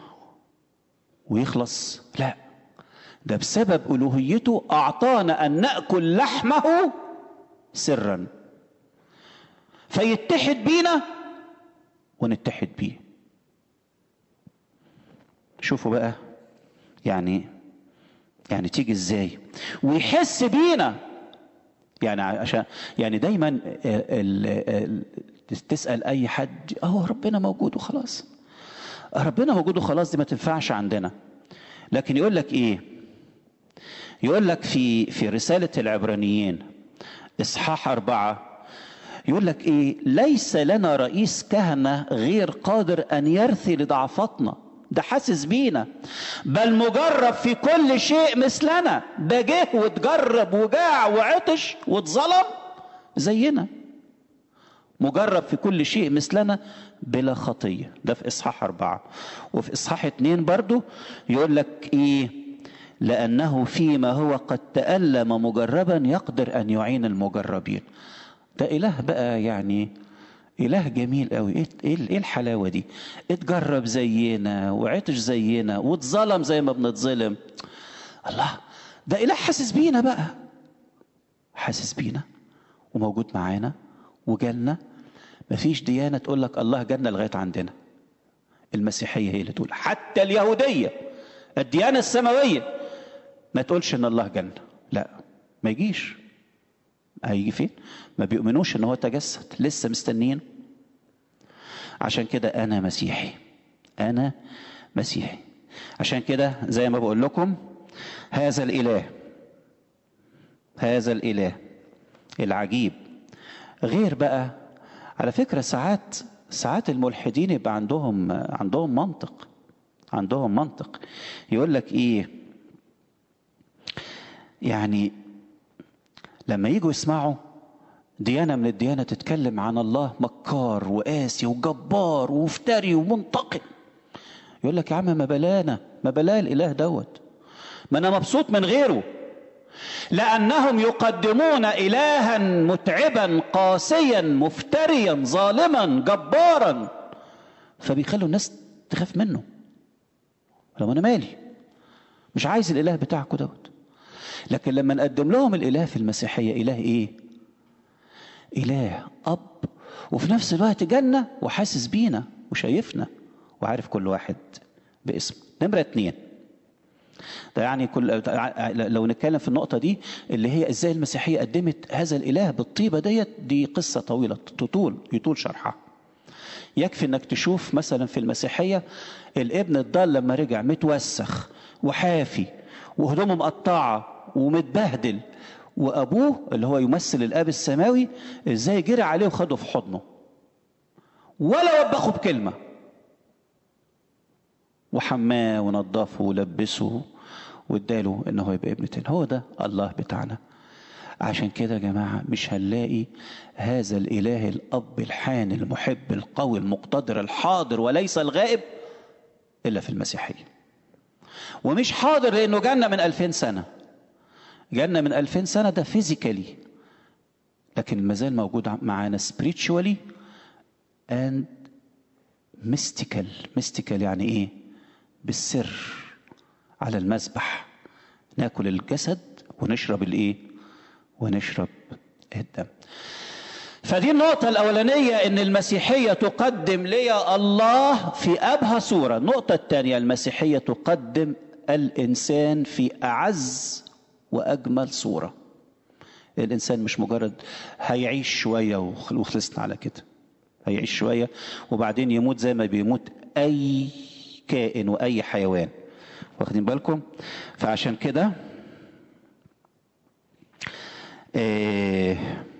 ويخلص لا ده بسبب الوهيته اعطانا ان ناكل لحمه سرا فيتحد بينا ونتحد بيه شوفوا بقى يعني يعني تيجي ازاي ويحس بينا يعني عشان يعني دايما ال ال تسال اي حد اهو ربنا موجود وخلاص ربنا موجود وخلاص دي ما تنفعش عندنا لكن يقول لك ايه يقول لك في في رساله العبرانيين اصحاح اربعه يقول لك ايه ليس لنا رئيس كهنه غير قادر ان يرثي لضعفاتنا ده حاسس بينا بل مجرب في كل شيء مثلنا ده جه واتجرب وجاع وعطش واتظلم زينا مجرب في كل شيء مثلنا بلا خطية ده في إصحاح أربعة وفي إصحاح اتنين برضو يقول لك إيه لأنه فيما هو قد تألم مجربا يقدر أن يعين المجربين ده إله بقى يعني إله جميل قوي إيه إيه الحلاوة دي اتجرب زينا وعطش زينا واتظلم زي ما بنتظلم الله ده إله حاسس بينا بقى حاسس بينا وموجود معانا وجالنا مفيش ديانة تقول لك الله جالنا لغاية عندنا المسيحية هي اللي تقول حتى اليهودية الديانة السماوية ما تقولش ان الله جالنا لا ما يجيش هيجي فين ما بيؤمنوش ان هو تجسد لسه مستنيين عشان كده انا مسيحي انا مسيحي عشان كده زي ما بقول لكم هذا الاله هذا الاله العجيب غير بقى على فكره ساعات ساعات الملحدين يبقى عندهم عندهم منطق عندهم منطق يقول لك ايه يعني لما يجوا يسمعوا ديانة من الديانة تتكلم عن الله مكار وقاسي وجبار ومفتري ومنتقم يقول لك يا عم ما بلانا ما بلا الاله دوت ما انا مبسوط من غيره لانهم يقدمون الها متعبا قاسيا مفتريا ظالما جبارا فبيخلوا الناس تخاف منه لو انا مالي مش عايز الاله بتاعكم دوت لكن لما نقدم لهم الاله في المسيحيه اله ايه اله اب وفي نفس الوقت جنه وحاسس بينا وشايفنا وعارف كل واحد باسمه نمره اتنين ده يعني كل لو نتكلم في النقطة دي اللي هي ازاي المسيحية قدمت هذا الإله بالطيبة ديت دي قصة طويلة تطول يطول شرحها. يكفي انك تشوف مثلا في المسيحية الابن الضال لما رجع متوسخ وحافي وهدومه مقطعة ومتبهدل وابوه اللي هو يمثل الاب السماوي ازاي جري عليه وخده في حضنه ولا وبخه بكلمه وحماه ونظفه ولبسه واداله ان هو يبقى ابن تاني هو ده الله بتاعنا عشان كده يا جماعة مش هنلاقي هذا الإله الأب الحان المحب القوي المقتدر الحاضر وليس الغائب إلا في المسيحية ومش حاضر لأنه جنة من ألفين سنة جنة من ألفين سنة ده فيزيكالي لكن مازال موجود معانا spiritually and mystical mystical يعني ايه بالسر على المذبح ناكل الجسد ونشرب الايه ونشرب الدم فدي النقطة الأولانية إن المسيحية تقدم لي الله في أبهى صورة النقطة الثانية المسيحية تقدم الإنسان في أعز وأجمل صورة الإنسان مش مجرد هيعيش شوية وخلصنا على كده هيعيش شوية وبعدين يموت زي ما بيموت أي كائن وأي حيوان واخدين بالكم فعشان كده آه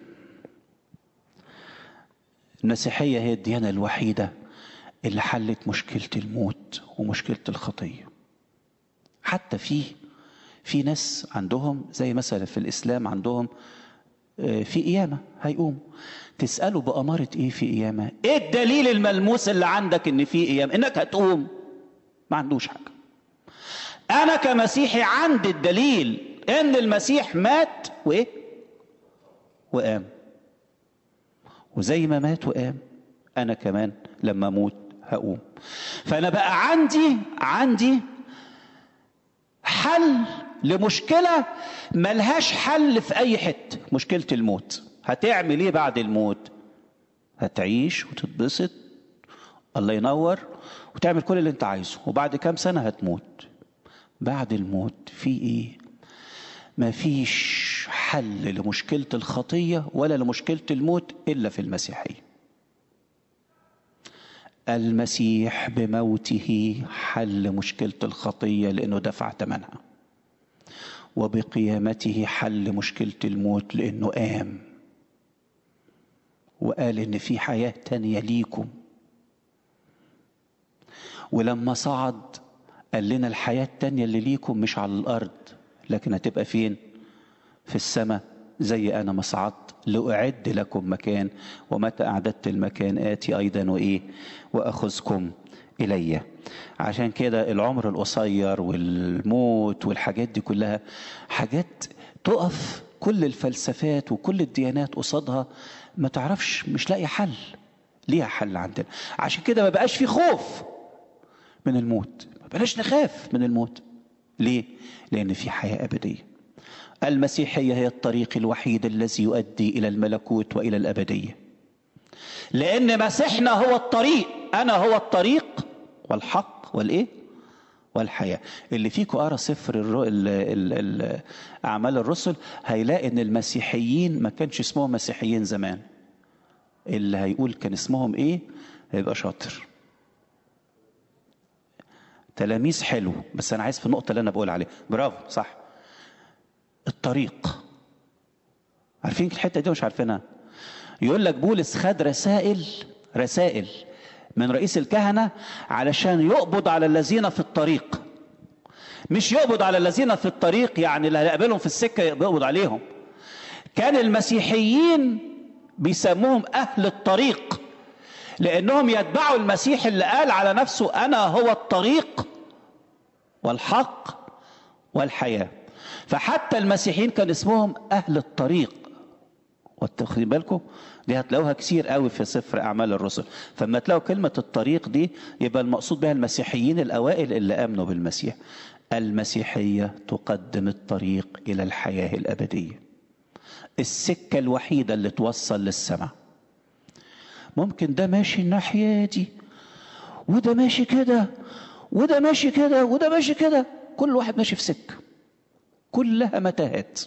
المسيحية هي الديانة الوحيدة اللي حلت مشكلة الموت ومشكلة الخطية حتى في في ناس عندهم زي مثلا في الإسلام عندهم في قيامة هيقوم تسأله بأمارة إيه في قيامة إيه الدليل الملموس اللي عندك إن في قيامة إنك هتقوم ما عندوش حاجة أنا كمسيحي عندي الدليل إن المسيح مات وإيه وقام وزي ما مات وقام أنا كمان لما أموت هقوم فأنا بقى عندي عندي حل لمشكلة ملهاش حل في أي حتة مشكلة الموت هتعمل إيه بعد الموت هتعيش وتتبسط الله ينور وتعمل كل اللي انت عايزه وبعد كام سنة هتموت بعد الموت في ايه مفيش حل لمشكلة الخطية ولا لمشكلة الموت إلا في المسيحية المسيح بموته حل مشكلة الخطية لأنه دفع ثمنها وبقيامته حل مشكلة الموت لأنه قام وقال إن في حياة تانية ليكم ولما صعد قال لنا الحياة التانية اللي ليكم مش على الأرض لكن هتبقى فين في السماء زي أنا ما صعدت لأعد لكم مكان ومتى أعددت المكان آتي أيضا وإيه وأخذكم إلي عشان كده العمر القصير والموت والحاجات دي كلها حاجات تقف كل الفلسفات وكل الديانات قصادها ما تعرفش مش لاقي حل ليها حل عندنا عشان كده ما بقاش في خوف من الموت ما بلاش نخاف من الموت ليه لأن في حياة أبدية المسيحية هي الطريق الوحيد الذي يؤدي إلى الملكوت وإلى الأبدية لأن مسيحنا هو الطريق أنا هو الطريق والحق والإيه والحياة اللي فيكم قرا سفر الرو... ال... ال... ال... أعمال الرسل هيلاقي إن المسيحيين ما كانش اسمهم مسيحيين زمان اللي هيقول كان اسمهم إيه هيبقى شاطر تلاميذ حلو بس أنا عايز في النقطة اللي أنا بقول عليها برافو صح الطريق عارفين الحته دي مش عارفينها يقول لك بولس خد رسائل رسائل من رئيس الكهنه علشان يقبض على الذين في الطريق مش يقبض على الذين في الطريق يعني اللي هيقابلهم في السكه يقبض عليهم كان المسيحيين بيسموهم اهل الطريق لانهم يتبعوا المسيح اللي قال على نفسه انا هو الطريق والحق والحياه فحتى المسيحيين كان اسمهم اهل الطريق واخدين بالكم دي هتلاقوها كتير قوي في سفر اعمال الرسل فلما تلاقوا كلمه الطريق دي يبقى المقصود بها المسيحيين الاوائل اللي امنوا بالمسيح المسيحيه تقدم الطريق الى الحياه الابديه السكه الوحيده اللي توصل للسماء ممكن ده ماشي الناحيه دي وده ماشي كده وده ماشي كده وده ماشي كده كل واحد ماشي في سكه كلها متاهات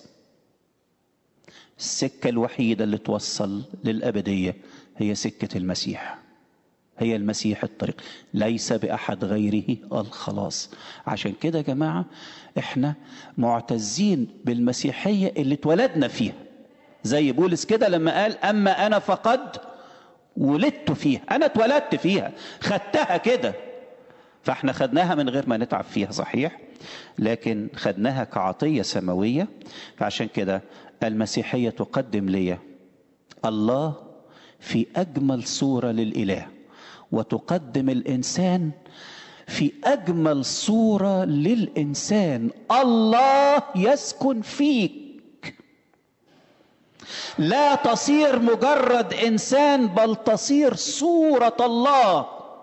السكه الوحيده اللي توصل للابديه هي سكه المسيح هي المسيح الطريق ليس باحد غيره الخلاص عشان كده يا جماعه احنا معتزين بالمسيحيه اللي اتولدنا فيها زي بولس كده لما قال اما انا فقد ولدت فيها انا اتولدت فيها خدتها كده فاحنا خدناها من غير ما نتعب فيها صحيح لكن خدناها كعطيه سماويه فعشان كده المسيحيه تقدم لي الله في اجمل صوره للاله وتقدم الانسان في اجمل صوره للانسان الله يسكن فيك لا تصير مجرد انسان بل تصير صوره الله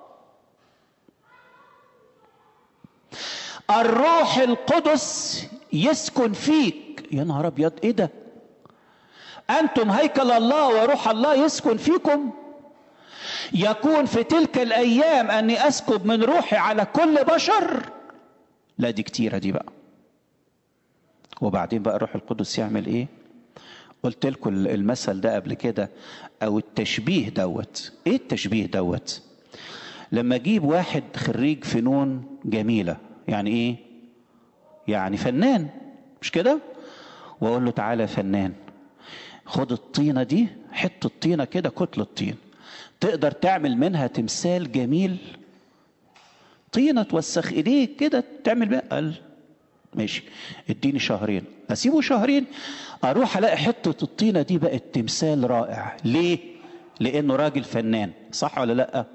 الروح القدس يسكن فيك يا نهار ابيض ايه ده انتم هيكل الله وروح الله يسكن فيكم يكون في تلك الايام اني اسكب من روحي على كل بشر لا دي كتيره دي بقى وبعدين بقى الروح القدس يعمل ايه قلت لكم المثل ده قبل كده او التشبيه دوت ايه التشبيه دوت لما اجيب واحد خريج فنون جميله يعني ايه يعني فنان مش كده واقول له تعالى يا فنان خد الطينه دي حته طينه كده كتله طين تقدر تعمل منها تمثال جميل طينه توسخ ايديك كده تعمل بقى قال ماشي اديني شهرين اسيبه شهرين اروح الاقي حته الطينه دي بقت تمثال رائع ليه لانه راجل فنان صح ولا لا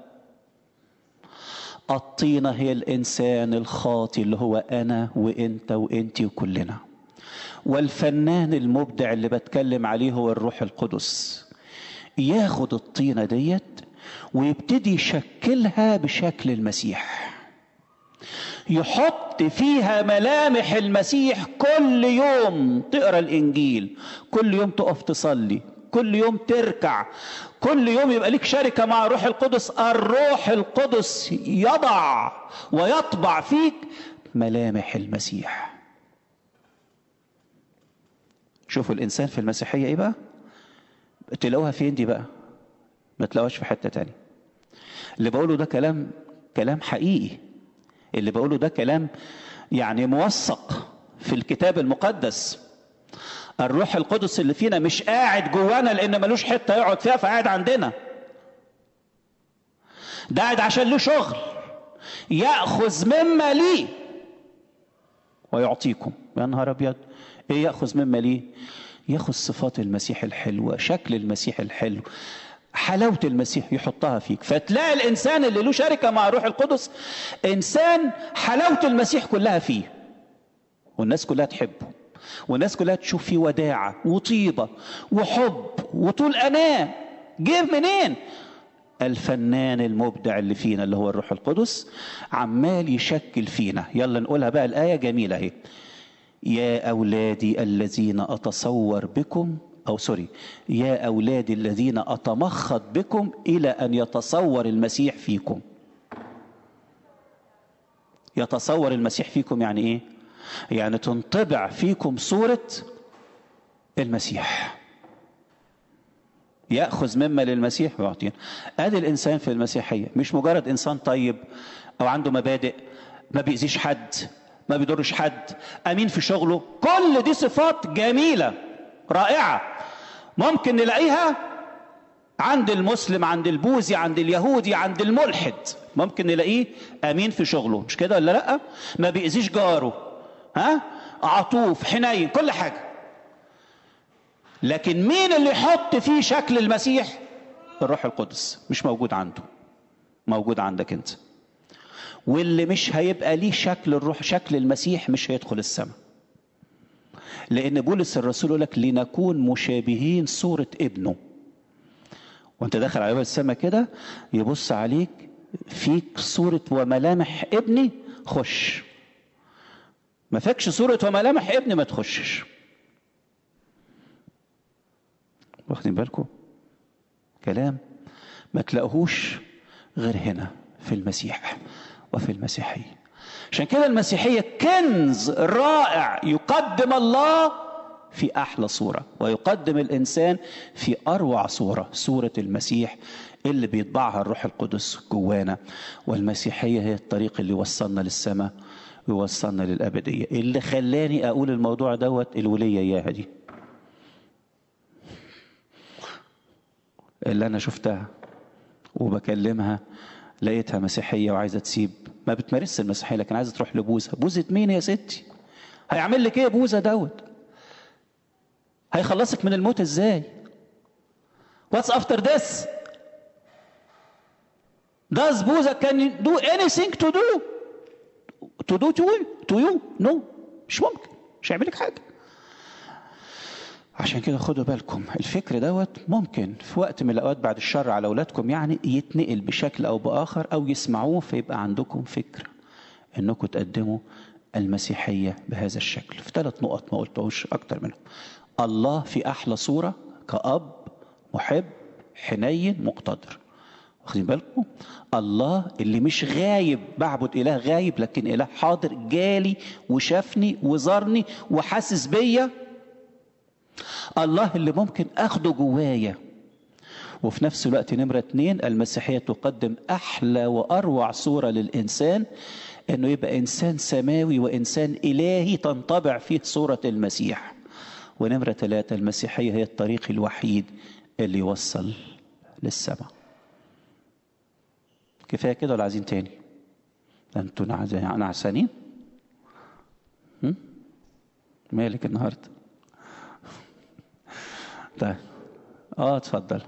الطينه هي الانسان الخاطي اللي هو انا وانت وانتي وكلنا والفنان المبدع اللي بتكلم عليه هو الروح القدس ياخد الطينه ديت ويبتدي يشكلها بشكل المسيح يحط فيها ملامح المسيح كل يوم تقرا الانجيل كل يوم تقف تصلي كل يوم تركع كل يوم يبقى لك شركة مع الروح القدس الروح القدس يضع ويطبع فيك ملامح المسيح شوفوا الإنسان في المسيحية إيه بقى تلاقوها فين دي بقى ما تلاقوهاش في حتة تانية اللي بقوله ده كلام كلام حقيقي اللي بقوله ده كلام يعني موثق في الكتاب المقدس الروح القدس اللي فينا مش قاعد جوانا لان ملوش حته يقعد فيها فقاعد عندنا ده قاعد عشان له شغل ياخذ مما ليه ويعطيكم يا نهار ابيض ايه ياخذ مما ليه ياخذ صفات المسيح الحلوه شكل المسيح الحلو حلاوة المسيح يحطها فيك فتلاقي الإنسان اللي له شركة مع الروح القدس إنسان حلاوة المسيح كلها فيه والناس كلها تحبه والناس كلها تشوف فيه وداعة وطيبة وحب وطول أناة جه منين الفنان المبدع اللي فينا اللي هو الروح القدس عمال يشكل فينا يلا نقولها بقى الآية جميلة اهي يا أولادي الذين أتصور بكم أو سوري يا أولادي الذين أتمخض بكم إلى أن يتصور المسيح فيكم يتصور المسيح فيكم يعني إيه يعني تنطبع فيكم صورة المسيح يأخذ مما للمسيح ويعطينا ادي الإنسان في المسيحية مش مجرد إنسان طيب أو عنده مبادئ ما بيأذيش حد ما بيضرش حد أمين في شغله كل دي صفات جميلة رائعة ممكن نلاقيها عند المسلم عند البوذي عند اليهودي عند الملحد ممكن نلاقيه امين في شغله مش كده ولا لا ما بيأذيش جاره ها عطوف حنين كل حاجه لكن مين اللي يحط فيه شكل المسيح الروح القدس مش موجود عنده موجود عندك انت واللي مش هيبقى ليه شكل الروح شكل المسيح مش هيدخل السماء لان بولس الرسول يقول لك لنكون مشابهين صوره ابنه وانت داخل على باب السماء كده يبص عليك فيك صوره وملامح ابني خش ما فيكش صورة وملامح ابن ما تخشش واخدين بالكم كلام ما تلاقوهوش غير هنا في المسيح وفي المسيحية عشان كده المسيحية كنز رائع يقدم الله في أحلى صورة ويقدم الإنسان في أروع صورة صورة المسيح اللي بيطبعها الروح القدس جوانا والمسيحية هي الطريق اللي وصلنا للسماء ويوصلنا للأبدية اللي خلاني أقول الموضوع دوت الولية إياها دي اللي أنا شفتها وبكلمها لقيتها مسيحية وعايزة تسيب ما بتمارسش المسيحية لكن عايزة تروح لبوزة بوزة مين يا ستي هيعمل لك ايه بوزة دوت هيخلصك من الموت ازاي What's after this Does Buddha can do anything to do to do to you to you no مش ممكن مش هيعمل لك حاجة عشان كده خدوا بالكم الفكر دوت ممكن في وقت من الاوقات بعد الشر على اولادكم يعني يتنقل بشكل او باخر او يسمعوه فيبقى عندكم فكر انكم تقدموا المسيحيه بهذا الشكل في ثلاث نقط ما قلتهوش اكتر منهم الله في احلى صوره كاب محب حنين مقتدر واخدين بالكم الله اللي مش غايب بعبد اله غايب لكن اله حاضر جالي وشافني وزارني وحاسس بيا الله اللي ممكن اخده جوايا وفي نفس الوقت نمرة اتنين المسيحية تقدم أحلى وأروع صورة للإنسان إنه يبقى إنسان سماوي وإنسان إلهي تنطبع فيه صورة المسيح ونمرة ثلاثة المسيحية هي الطريق الوحيد اللي يوصل للسماء كفاية كده ولا عايزين تاني ده انتوا نعسانين مالك النهارده طيب اه اتفضل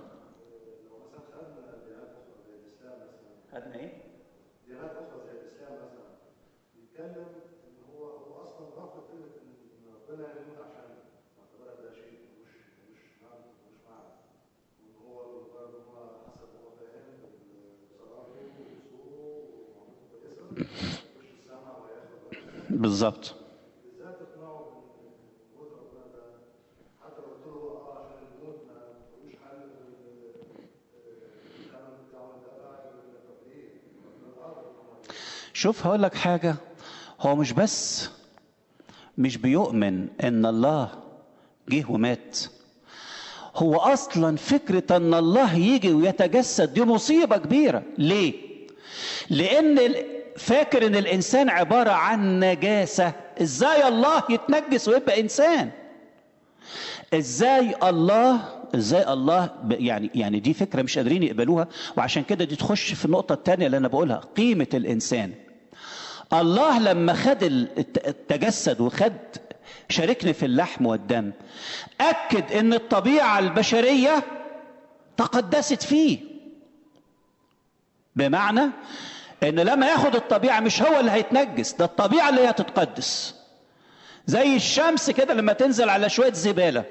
خدنا ايه؟ جهات اخرى زي الاسلام مثلا بيتكلم ان هو هو اصلا رافض فكره ان ربنا يموت عشان اعتبرها ده شيء مش مش معنى مش معنى وان هو مجرد ان هو حسب هو فاهم صلاته وصوره ومعاملته كويسه يخش السماء وياخد بالظبط ازاي تقنعه ان موت ربنا ده حتى لو قلت له اه عشان الموت ما ملوش حل الثمن بتاعه ده بقى طب ليه؟ ربنا قادر ان هو شوف هقول لك حاجة هو مش بس مش بيؤمن ان الله جه ومات هو اصلا فكرة ان الله يجي ويتجسد دي مصيبة كبيرة ليه لان ال- فاكر ان الانسان عبارة عن نجاسة ازاي الله يتنجس ويبقى انسان ازاي الله ازاي الله ب- يعني يعني دي فكره مش قادرين يقبلوها وعشان كده دي تخش في النقطه الثانيه اللي انا بقولها قيمه الانسان الله لما خد ال- الت- التجسد وخد شاركني في اللحم والدم اكد ان الطبيعه البشريه تقدست فيه بمعنى ان لما ياخد الطبيعه مش هو اللي هيتنجس ده الطبيعه اللي هي هتتقدس زي الشمس كده لما تنزل على شويه زباله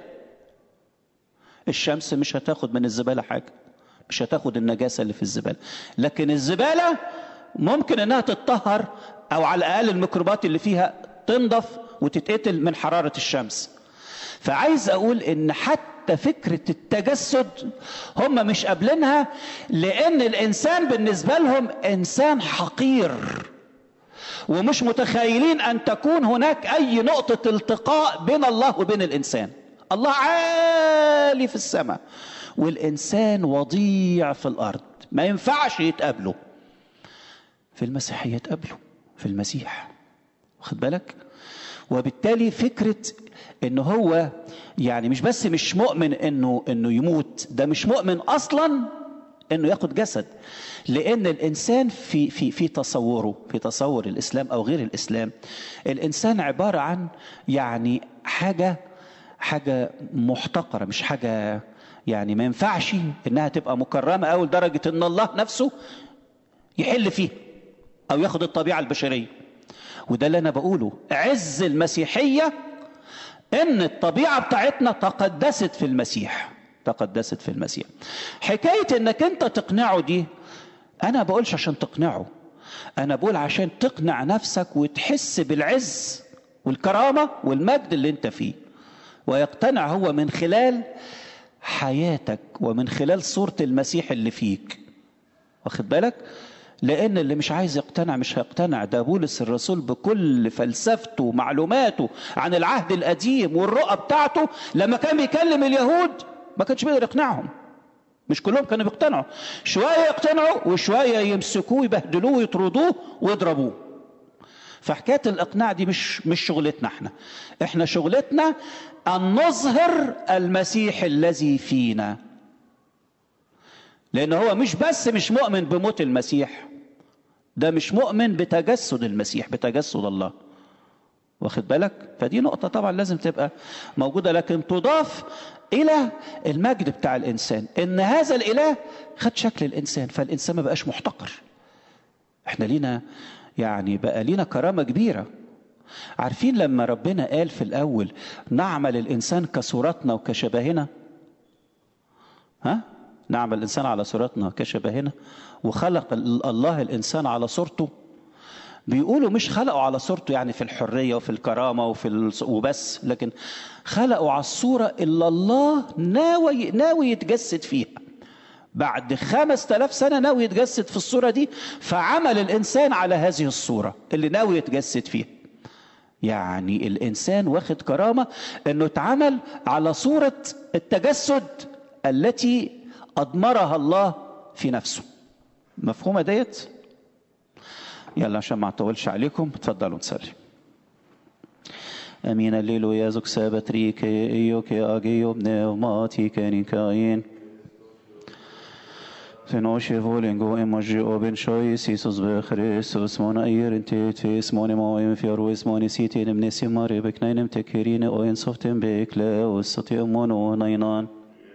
الشمس مش هتاخد من الزباله حاجه مش هتاخد النجاسه اللي في الزباله لكن الزباله ممكن انها تتطهر او على الاقل الميكروبات اللي فيها تنضف وتتقتل من حراره الشمس فعايز اقول ان حتى فكره التجسد هم مش قابلينها لان الانسان بالنسبه لهم انسان حقير ومش متخيلين ان تكون هناك اي نقطه التقاء بين الله وبين الانسان الله عالي في السماء والانسان وضيع في الارض ما ينفعش يتقابلوا في المسيحيه يتقابلوا في المسيح واخد بالك وبالتالي فكره ان هو يعني مش بس مش مؤمن انه انه يموت ده مش مؤمن اصلا انه ياخد جسد لان الانسان في في في تصوره في تصور الاسلام او غير الاسلام الانسان عباره عن يعني حاجه حاجه محتقره مش حاجه يعني ما ينفعش انها تبقى مكرمه او لدرجه ان الله نفسه يحل فيها او ياخد الطبيعه البشريه وده اللي انا بقوله عز المسيحيه ان الطبيعه بتاعتنا تقدست في المسيح تقدست في المسيح حكايه انك انت تقنعه دي انا بقولش عشان تقنعه انا بقول عشان تقنع نفسك وتحس بالعز والكرامة والمجد اللي انت فيه ويقتنع هو من خلال حياتك ومن خلال صورة المسيح اللي فيك واخد بالك لان اللي مش عايز يقتنع مش هيقتنع ده بولس الرسول بكل فلسفته ومعلوماته عن العهد القديم والرؤى بتاعته لما كان بيكلم اليهود ما كانش بيقدر يقنعهم مش كلهم كانوا بيقتنعوا شويه يقتنعوا وشويه يمسكوه يبهدلوه ويطردوه ويضربوه فحكايه الاقناع دي مش مش شغلتنا احنا احنا شغلتنا ان نظهر المسيح الذي فينا لان هو مش بس مش مؤمن بموت المسيح ده مش مؤمن بتجسد المسيح بتجسد الله واخد بالك فدي نقطة طبعا لازم تبقى موجودة لكن تضاف إلى المجد بتاع الإنسان إن هذا الإله خد شكل الإنسان فالإنسان ما بقاش محتقر إحنا لينا يعني بقى لينا كرامة كبيرة عارفين لما ربنا قال في الأول نعمل الإنسان كصورتنا وكشبهنا ها نعمل الإنسان على صورتنا كشبهنا وخلق الله الإنسان على صورته بيقولوا مش خلقوا على صورته يعني في الحرية وفي الكرامة وفي الص... وبس لكن خلقوا على الصورة اللي الله ناوي ناوي يتجسد فيها بعد خمس تلاف سنة ناوي يتجسد في الصورة دي فعمل الإنسان على هذه الصورة اللي ناوي يتجسد فيها يعني الإنسان واخد كرامة أنه اتعمل على صورة التجسد التي أضمرها الله في نفسه مفهومة ديت؟ يلا عشان ما اطولش عليكم اتفضلوا نصلي امين الليلو يا زوك سابتريك ايوك اجيو بنوماتي كاني كاين تنوشي فولينجو امجي اوبن شويس يسوس بخريسوس مونا اير انتي تيس موني موين فيرو اسموني سيتين ابن سيماري بكنين متكرين اوين صفتين بيكلا وستي امونو نينان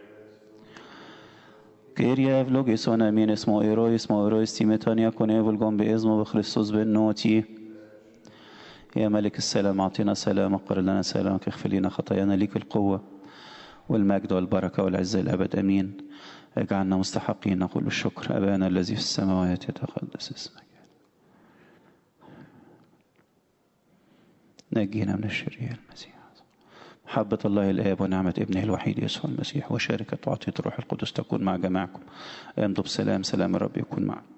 Kyrie vlogisson amin اسمه إيرو اسمه إيرو استيمتان يكون يفلقون بإذنه بخريستوس بالنوتي يا ملك السلام أعطينا سلام اقبل لنا سلامك اغفر لنا خطايانا ليك القوة والمجد والبركة والعزة الأبد أمين اجعلنا مستحقين نقول الشكر أبانا الذي في السماوات يتقدس اسمك نجينا من الشرير المسيح محبة الله الآب ونعمة ابنه الوحيد يسوع المسيح وشاركة وعطية الروح القدس تكون مع جماعكم امضوا بسلام سلام الرب يكون معكم